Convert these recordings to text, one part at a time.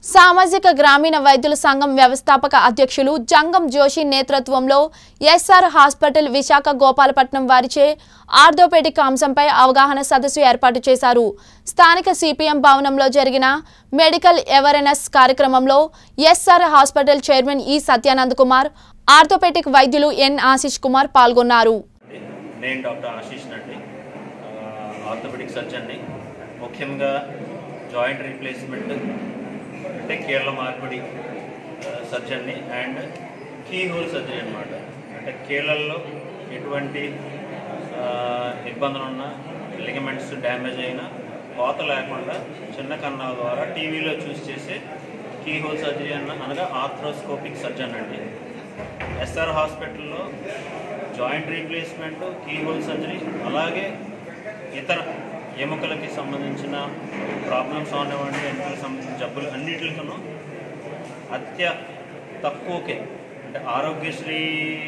సామాజిక గ్రామీణ వైద్యుల సంఘం వ్యవస్థాపక అధ్యక్షులు జంగం జోషి నేతృత్వంలో ఎస్ఆర్ హాస్పిటల్ విశాఖ గోపాలపట్నం వారిచే ఆర్థోపెడిక్ అంశంపై అవగాహన సదస్సు ఏర్పాటు చేశారు స్థానిక సిపిఎం భవనంలో జరిగిన మెడికల్ అవేర్నెస్ కార్యక్రమంలో ఎస్ఆర్ హాస్పిటల్ చైర్మన్ ఈ సత్యానంద్ కుమార్ ఆర్థోపెడిక్ వైద్యులు ఎన్ ఆశిష్ కుమార్ పాల్గొన్నారు నేను డాక్టర్ ఆశీష్ అండి ఆర్థోపెడిక్ సర్జన్ని ముఖ్యంగా జాయింట్ రీప్లేస్మెంట్ అంటే కీళ్ళ మార్పిడి సర్జన్ని అండ్ కీ హోల్ సర్జరీ అనమాట అంటే కీళ్ళల్లో ఎటువంటి ఆ, ఇబ్బందులు ఉన్నా లిగమెంట్స్ డ్యామేజ్ అయినా కోత లేకుండా చిన్న కన్నాల ద్వారా టీవీలో చూసి చేసే కీ హోల్ సర్జరీ అన్న అనగా ఆర్థ్రోస్కోపిక్ సర్జన్ అండి ఎస్ఆర్ హాస్పిటల్లో joint replacement key hole surgery అలాగే ఇతర ఎముకలకి సంబంధించిన ప్రాబ్లమ్స్ అవనివ్వండి ఎముకలకు సంబంధించిన జబ్బులు అన్నిటికను అత్య తక్కువకే అంటే ఆరోగ్యశ్రీ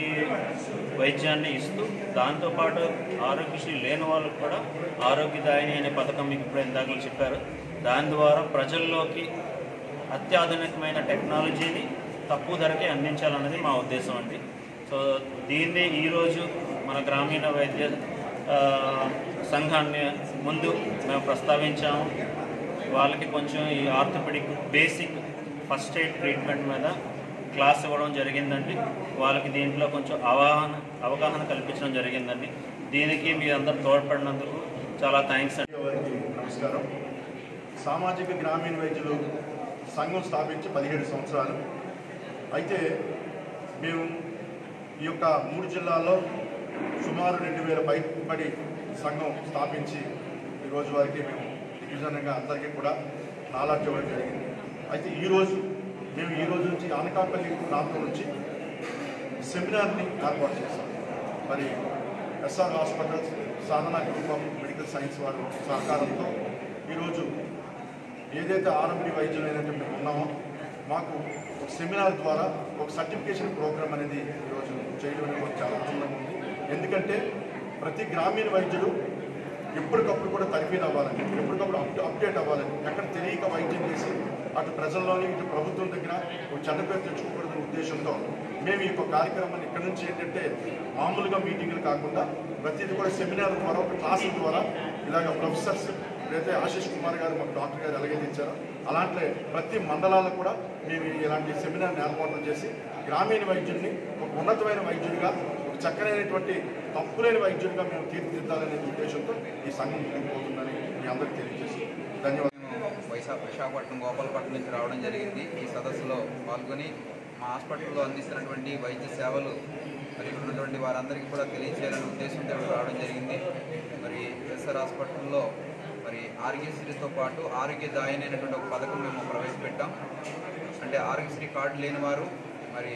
వైద్యాన్ని ఇస్తూ దాంతోపాటు ఆరోగ్యశ్రీ లేని వాళ్ళకు కూడా ఆరోగ్యదాయిని అనే పథకం మీకు ఇప్పుడు ఇందాక చెప్పారు దాని ద్వారా ప్రజల్లోకి అత్యాధునికమైన టెక్నాలజీని తక్కువ ధరకే అందించాలన్నది మా ఉద్దేశం అండి సో దీన్ని ఈరోజు మన గ్రామీణ వైద్య ఆ, సంఘాన్ని ముందు మేము ప్రస్తావించాము వాళ్ళకి కొంచెం ఈ orthopedic basic first aid treatment మీద క్లాస్ ఇవ్వడం జరిగిందండి వాళ్ళకి దీంట్లో కొంచెం అవగాహన అవగాహన కల్పించడం జరిగిందండి దీనికి మీ అందరూ తోడ్పడినందుకు చాలా థ్యాంక్స్ అండి వారికి నమస్కారం సామాజిక గ్రామీణ వైద్యులు సంఘం స్థాపించి పదిహేడు సంవత్సరాలు అయితే మేము ఈ యొక్క మూడు జిల్లాల్లో సుమారు రెండు వేల పైబడి సంఘం స్థాపించి ఈ రోజు వరకు మేము దిగ్విజనంగా అందరికీ కూడా నాలెడ్జ్ ఇవ్వడం జరిగింది అయితే ఈరోజు మేము ఈ రోజు నుంచి అనకాపల్లి ప్రాంతం నుంచి సెమినార్ని ఏర్పాటు చేశాం మరి SR hospitals Sadhana group of medical science వారి సహకారంతో ఈరోజు ఏదైతే ఆర్ఎంపీ వైద్యులైనట్టు మేము ఉన్నామో మాకు ఒక సెమినార్ ద్వారా ఒక సర్టిఫికేషన్ ప్రోగ్రామ్ అనేది ఈరోజు చేయడం అనేది మాకు చాలా ఆనందంగా ఉంది ఎందుకంటే ప్రతి గ్రామీణ వైద్యుడు ఎప్పటికప్పుడు కూడా తనిఖీ అవ్వాలని ఎప్పటికప్పుడు అప్ అప్డేట్ అవ్వాలని ఎక్కడ తెలియక వైద్యం చేసి అటు ప్రజల్లోని ఇటు ప్రభుత్వం దగ్గర ఒక చెడ్డ పేరు తెచ్చుకోకూడదనే ఉద్దేశంతో మేము ఈ యొక్క కార్యక్రమాన్ని ఇక్కడ నుంచి ఏంటంటే మామూలుగా మీటింగ్లు కాకుండా ప్రతిదీ కూడా సెమినార్ ద్వారా ఒక క్లాసుల ద్వారా ఇలాగ ప్రొఫెసర్స్ ఇప్పుడైతే ఆశీష్ కుమార్ గారు మాకు డాక్టర్ గారు ఎలాగైతే ఇచ్చారో అలాంటి ప్రతి మండలాలకు కూడా మేము ఇలాంటి సెమినార్ని ఏర్పాటు చేసి గ్రామీణ వైద్యుడిని ఒక ఉన్నతమైన వైద్యుడిగా ఒక చక్కనైనటువంటి తప్పులేని వైద్యుడిగా మేము తీర్చిదిద్దాలనే ఉద్దేశంతో ఈ సంఘం ముందుకు పోతుందని మీ అందరికీ తెలియజేసి ధన్యవాదాలు మేము వైశాఖ విశాఖపట్నం గోపాలపట్నం నుంచి రావడం జరిగింది ఈ సదస్సులో పాల్గొని మా హాస్పిటల్లో అందిస్తున్నటువంటి వైద్య సేవలు మరి ఇక్కడ ఉన్నటువంటి వారందరికీ కూడా తెలియజేయాలనే ఉద్దేశంతో ఇక్కడ రావడం జరిగింది మరి ఎస్ఆర్ హాస్పిటల్లో మరి ఆరోగ్యశ్రీతో పాటు ఆరోగ్యదాయని అనేటువంటి ఒక పథకం మేము ప్రవేశపెట్టాం అంటే ఆరోగ్యశ్రీ కార్డు లేని వారు మరి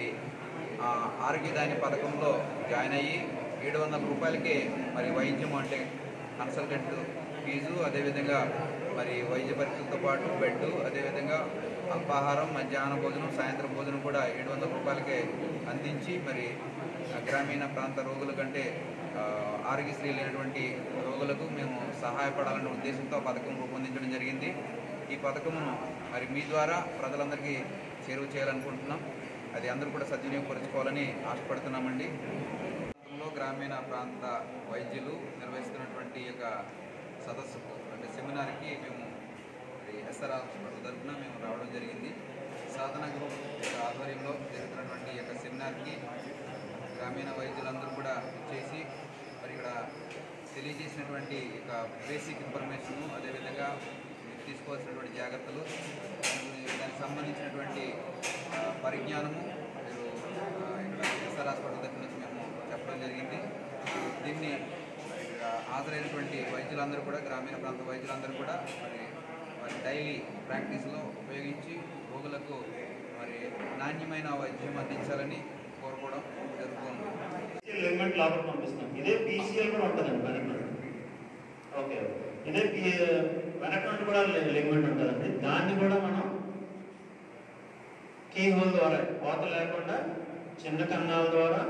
ఆ ఆరోగ్యదాయని పథకంలో జాయిన్ అయ్యి ఏడు వందల రూపాయలకే మరి వైద్యం అంటే కన్సల్టెంట్ ఫీజు అదేవిధంగా మరి వైద్య పరీక్షలతో పాటు బెడ్ అదేవిధంగా అల్పాహారం మధ్యాహ్న భోజనం సాయంత్రం భోజనం కూడా ఏడు వందల రూపాయలకే అందించి మరి ఆ గ్రామీణ ప్రాంత రోగుల కంటే ఆ, ఆరోగ్యశ్రీ లేనటువంటి రోగులకు మేము సహాయపడాలనే ఉద్దేశంతో ఆ పథకం రూపొందించడం జరిగింది ఈ పథకమును మరి మీ ద్వారా ప్రజలందరికీ చేరువ చేయాలనుకుంటున్నాం అది అందరూ కూడా సద్వినియోగపరచుకోవాలని ఆశపడుతున్నామండి రాష్ట్రంలో గ్రామీణ ప్రాంత వైద్యులు నిర్వహిస్తున్నటువంటి ఈ యొక్క సదస్సుకు అంటే సెమినార్కి మేము మరి ఎస్ఆర్ హాస్పిటల్ తరఫున మేము రావడం జరిగింది సాధన గ్రూప్ యొక్క ఆధ్వర్యంలో జరుగుతున్నటువంటి ఈ యొక్క సెమినార్కి గ్రామీణ వైద్యులందరూ కూడా చేసి మరి ఇక్కడ తెలియజేసినటువంటి యొక్క బేసిక్ ఇన్ఫర్మేషన్ అదేవిధంగా మీరు తీసుకోవాల్సినటువంటి జాగ్రత్తలు దాని- దానికి సంబంధించినటువంటి ఆ, పరిజ్ఞానము మీరు ఆ, ఇక్కడ ఎస్ఆర్ హాస్పిటల్ దగ్గర నుంచి మేము చెప్పడం జరిగింది దీన్ని ఇక్కడ హాజరైనటువంటి వైద్యులందరూ కూడా గ్రామీణ ప్రాంత వైద్యులందరూ కూడా మరి వారి డైలీ ప్రాక్టీస్లో ఉపయోగించి రోగులకు మరి నాణ్యమైన వైద్యం అందించాలని కోరుకోవడం జరుగుతుంది లిగ్మెంట్ లోపల పంపిస్తాం ఇదే పీసీఎల్ కూడా ఉంటుందండి వెనక ఓకే ఇదే పీ వెనక నుండి కూడా లిగ్మెంట్ ఉంటుందండి దాన్ని కూడా మనం కీ హోల్ ద్వారా కోత లేకుండా చిన్న కన్నాల ద్వారా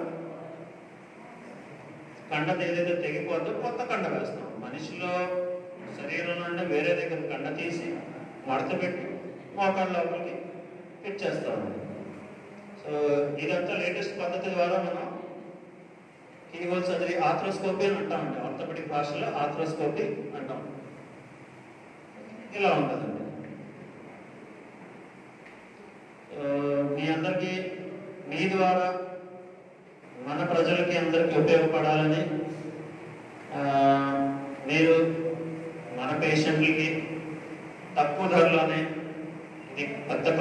కండ ఏదైతే తెగిపోతుందో కొత్త కండ వేస్తాం మనిషిలో శరీరం నుండి వేరే దగ్గర కండ తీసి మడత పెట్టి మోకాళ్ళ లోపలికి ఫిట్ చేస్తామండి సో ఇదంతా లేటెస్ట్ పద్ధతి ద్వారా మనం కీహోల్ సర్జరీ ఆథ్రోస్కోపీ అని అంటామండి ఆర్థోపెడిక్ భాషలో ఆథ్రోస్కోపీ అంటాం ఇలా ఉంటుందండి ఆ, మీ అందరికీ మీ ద్వారా మన ప్రజలకి అందరికీ ఉపయోగపడాలని ఆ, మీరు మన పేషెంట్లకి తక్కువ ధరలోనే ఇది పెద్ద